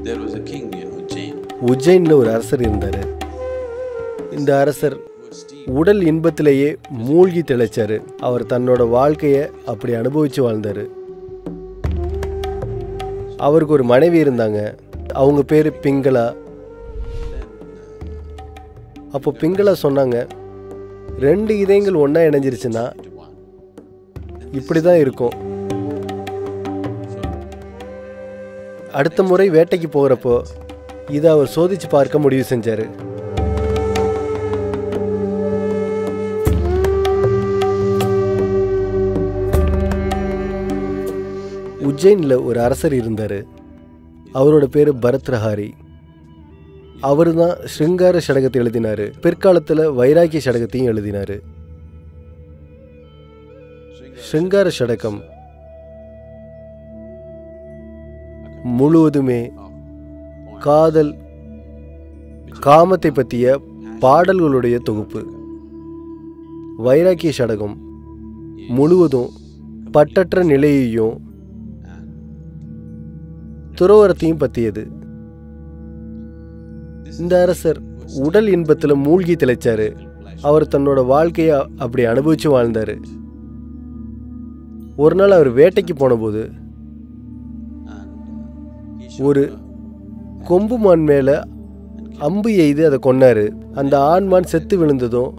There was a king in Ujjain உஜ்ஜைனில் ஒரு அரசர் இருந்தார் இந்த அரசர் உடல் இன்பத்திலேயே மூழ்கி திளைச்சார் அவர் தன்னோட வாழ்க்கையை அப்படி அனுபவித்து வாழ்ந்தார் அவருக்கு ஒரு மனைவி இருந்தாங்க அவங்க பேர் பிங்களா அப்போ பிங்களா சொன்னாங்க ரெண்டு இதயங்கள் ஒன்றா இணைஞ்சிருச்சுன்னா இப்படி தான் இருக்கும் அடுத்த முறை வேட்டைக்கு போகிறப்போ இதை அவர் சோதிச்சு பார்க்க முடிவு செஞ்சார் உஜ்ஜைனில் ஒரு அரசர் இருந்தார் அவரோட பேர் பரத்ரஹாரி அவர் தான் ஸ்ருங்கார சடகத்தை எழுதினார் பிற்காலத்தில் வைராக்கிய சடகத்தையும் எழுதினார் ஸ்ருங்கார சடகம் முழுவதுமே காதல் காமத்தை பற்றிய பாடல்களுடைய தொகுப்பு வைராக்கிய சடகம் முழுவதும் பட்டற்ற நிலையையும் துறவரத்தையும் பற்றியது இந்த அரசர் உடல் இன்பத்தில் மூழ்கி திளைச்சாரு அவர் தன்னோட வாழ்க்கையை அப்படி அனுபவிச்சு வாழ்ந்தாரு ஒரு நாள் அவர் வேட்டைக்கு போனபோது ஒரு கொம்பு மான் மேலே அம்பு எய்து அதை கொன்னாரு அந்த ஆண்மான் செத்து விழுந்ததும்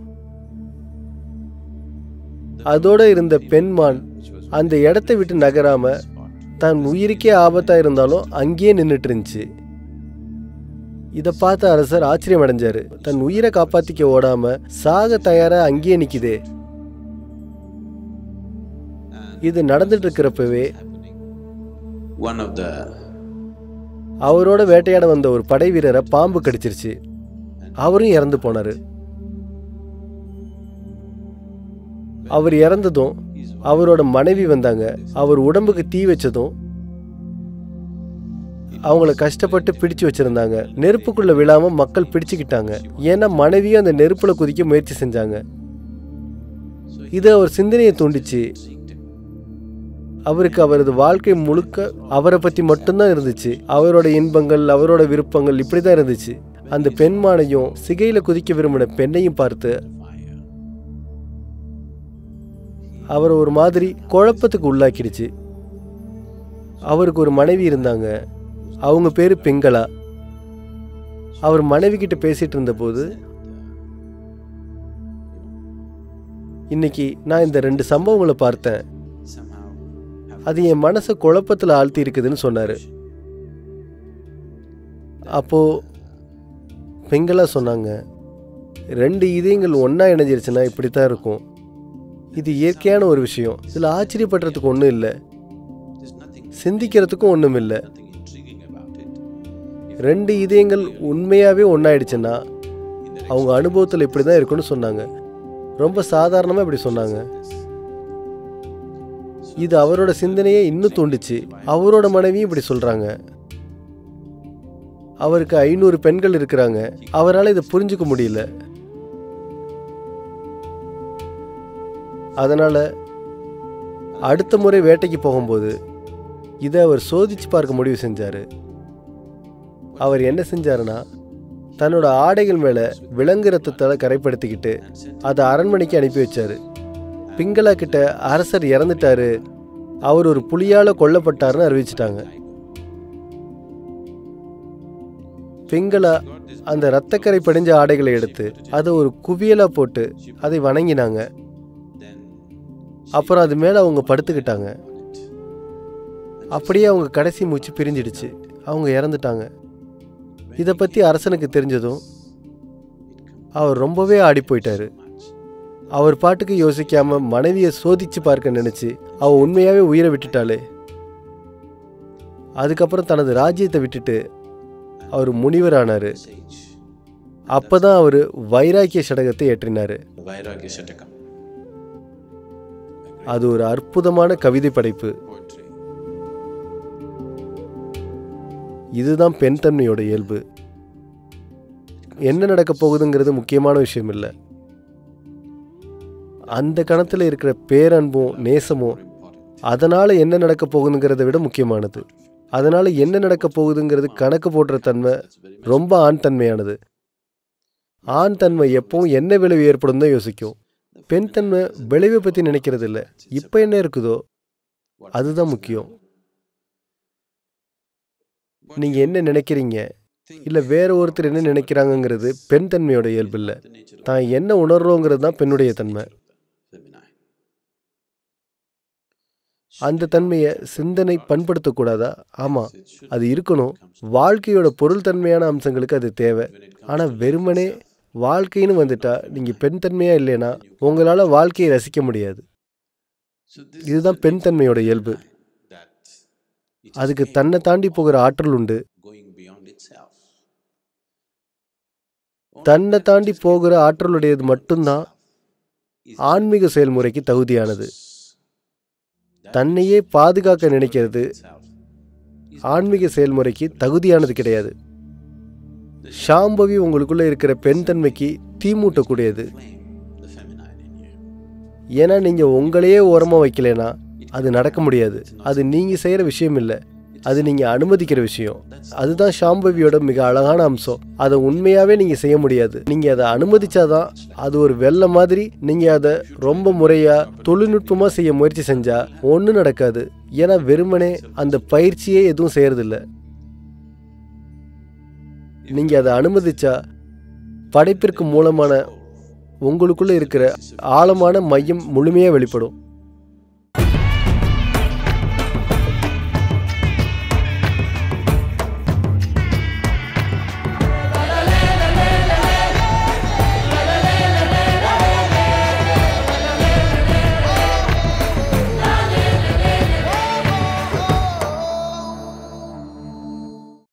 அதோட இருந்த பெண்மான் அந்த இடத்தை விட்டு நகராம தன் உயிருக்கே ஆபத்தா இருந்தாலும் அங்கேயே நின்றுட்டு இருந்துச்சு இதை பார்த்த அரசர் ஆச்சரியம் அடைஞ்சாரு தன் உயிரை காப்பாத்திக்க ஓடாம சாக தயாரா அங்கேயே நிக்குதே இது நடந்துட்டு இருக்கிறப்பவே one of the அவரோட வேட்டையாட வந்த ஒரு படை வீரரை பாம்பு கடிச்சிருச்சு அவரும் இறந்து போனாரு அவர் இறந்ததும் அவரோட மனைவி வந்தாங்க அவர் உடம்புக்கு தீ வச்சதும் அவங்கள கஷ்டப்பட்டு பிடிச்சு வச்சிருந்தாங்க நெருப்புக்குள்ள விழாம மக்கள் பிடிச்சுக்கிட்டாங்க ஏன்னா மனைவியும் அந்த நெருப்புல குதிக்க முயற்சி செஞ்சாங்க இது அவர் சிந்தனையை தூண்டிச்சு அவருக்கு அவரது வாழ்க்கை முழுக்க அவரை பத்தி மட்டும்தான் இருந்துச்சு அவரோட இன்பங்கள் அவரோட விருப்பங்கள் இப்படி தான் இருந்துச்சு அந்த பெண்மானையும் சிகையில குதிக்க விரும்பின பெண்ணையும் பார்த்து அவரை ஒரு மாதிரி குழப்பத்துக்கு உள்ளாக்கிடுச்சு அவருக்கு ஒரு மனைவி இருந்தாங்க அவங்க பேரு பிங்களா அவர் மனைவி கிட்ட பேசிட்டு இருந்தபோது இன்னைக்கு நான் இந்த ரெண்டு சம்பவங்களை பார்த்தேன் somehow அது என் மனசை குழப்பத்தில் ஆழ்த்தி இருக்குதுன்னு சொன்னார் அப்போ பெண்களா சொன்னாங்க ரெண்டு இதயங்கள் ஒன்றா இணைஞ்சிருச்சுன்னா இப்படி தான் இருக்கும் இது இயற்கையான ஒரு விஷயம் இதில் ஆச்சரியப்படுறதுக்கு ஒன்றும் இல்லை there's nothing சிந்திக்கிறதுக்கும் ஒன்றும் இல்லை nothing intriguing about it ரெண்டு இதயங்கள் உண்மையாகவே ஒன்றாயிடுச்சுன்னா அவங்க அனுபவத்தில் இப்படி தான் இருக்குன்னு சொன்னாங்க ரொம்ப சாதாரணமாக இப்படி சொன்னாங்க இது அவரோட சிந்தனையை இன்னும் தூண்டுச்சு அவரோட மனைவியும் இப்படி சொல்கிறாங்க அவருக்கு ஐநூறு பெண்கள் இருக்கிறாங்க அவரால் இதை புரிஞ்சுக்க முடியல அதனால் அடுத்த முறை வேட்டைக்கு போகும்போது இதை அவர் சோதிச்சு பார்க்க முடிவு செஞ்சார் அவர் என்ன செஞ்சாருன்னா தன்னோட ஆடைகள் மேலே விலங்கு ரத்தத்தால் கரைப்படுத்திக்கிட்டு அதை அரண்மனைக்கு அனுப்பி வச்சாரு பிங்களா கிட்ட அரசர் இறந்துட்டாரு அவர் ஒரு புலியால கொல்லப்பட்டாருன்னு அறிவிச்சிட்டாங்க பிங்களா அந்த ரத்தக்கரை படிஞ்ச ஆடைகளை எடுத்து அதை ஒரு குவியலா போட்டு அதை வணங்கினாங்க அப்புறம் அது மேலே அவங்க படுத்துக்கிட்டாங்க அப்படியே அவங்க கடைசி மூச்சு பிரிஞ்சிடுச்சு அவங்க இறந்துட்டாங்க இதை பற்றி அரசனுக்கு தெரிஞ்சதும் அவர் ரொம்பவே ஆடி போயிட்டாரு அவர் பாட்டுக்கு யோசிக்காம மனைவியை சோதிச்சு பார்க்க நினைச்சு அவ உண்மையாவே உயிரை விட்டுட்டாளே அதுக்கப்புறம் தனது ராஜ்யத்தை விட்டுட்டு அவர் முனிவர் ஆனாரு sage அப்பதான் அவர் வைராக்கிய சடகத்தை ஏற்றினாரு the vairagya shatakam அது ஒரு அற்புதமான கவிதை படைப்பு poetry இதுதான் பெண் தன்மையோட இயல்பு என்ன நடக்க போகுதுங்கிறது முக்கியமான விஷயம் இல்லை அந்த கணத்தில் இருக்கிற பேரன்பும் நேசமும் அதனால் என்ன நடக்க போகுதுங்கிறத விட முக்கியமானது அதனால என்ன நடக்க போகுதுங்கிறது கணக்கு போடுற தன்மை ரொம்ப ஆண் தன்மையானது ஆண் தன்மை எப்பவும் என்ன விளைவு ஏற்படும் தான் யோசிக்கும் பெண் தன்மை விளைவை பற்றி நினைக்கிறது இல்லை இப்போ என்ன இருக்குதோ அதுதான் முக்கியம் நீங்கள் என்ன நினைக்கிறீங்க இல்லை வேற ஒருத்தர் என்ன நினைக்கிறாங்கங்கிறது பெண் தன்மையோட இயல்பு இல்லை தான் என்ன உணர்றோங்கிறது தான் பெண்ணுடைய தன்மை அந்த தன்மையை சிந்தனை பண்படுத்தக்கூடாதா ஆமாம் அது இருக்கணும் வாழ்க்கையோட பொருள் தன்மையான அம்சங்களுக்கு அது தேவை ஆனால் வெறுமனே வாழ்க்கைன்னு வந்துட்டா நீங்கள் பெண் தன்மையாக இல்லைன்னா உங்களால் வாழ்க்கையை ரசிக்க முடியாது இதுதான் பெண் தன்மையோட இயல்பு அதுக்கு தன்னை தாண்டி போகிற ஆற்றல் உண்டு தன்னை தாண்டி போகிற ஆற்றலுடையது மட்டும்தான் ஆன்மீக செயல்முறைக்கு தகுதியானது தன்னையே பாதுகாக்க நினைக்கிறது ஆன்மீக செயல்முறைக்கு தகுதியானது கிடையாது ஷாம்பவி உங்களுக்குள்ள இருக்கிற பெண் தன்மைக்கு தீமூட்டக்கூடியது ஏன்னா நீங்க உங்களையே ஓரமா வைக்கலைன்னா அது நடக்க முடியாது அது நீங்க செய்யற விஷயம் இல்லை அது நீங்க அனுமதிக்கிற விஷயம் அதுதான் ஷாம்பவியோட மிக அழகான அம்சம் அதை உண்மையாவே நீங்க செய்ய முடியாது நீங்க அதை அனுமதிச்சாதான் அது ஒரு வெள்ள மாதிரி நீங்க அதை ரொம்ப முறையா தொழில்நுட்பமா செய்ய முயற்சி செஞ்சா ஒன்றும் நடக்காது ஏன்னா வெறுமனே அந்த பயிற்சியே எதுவும் செய்யறதில்ல நீங்க அதை அனுமதிச்சா படைப்பிற்கு மூலமான உங்களுக்குள்ள இருக்கிற ஆழமான மையம் முழுமையாக வெளிப்படும்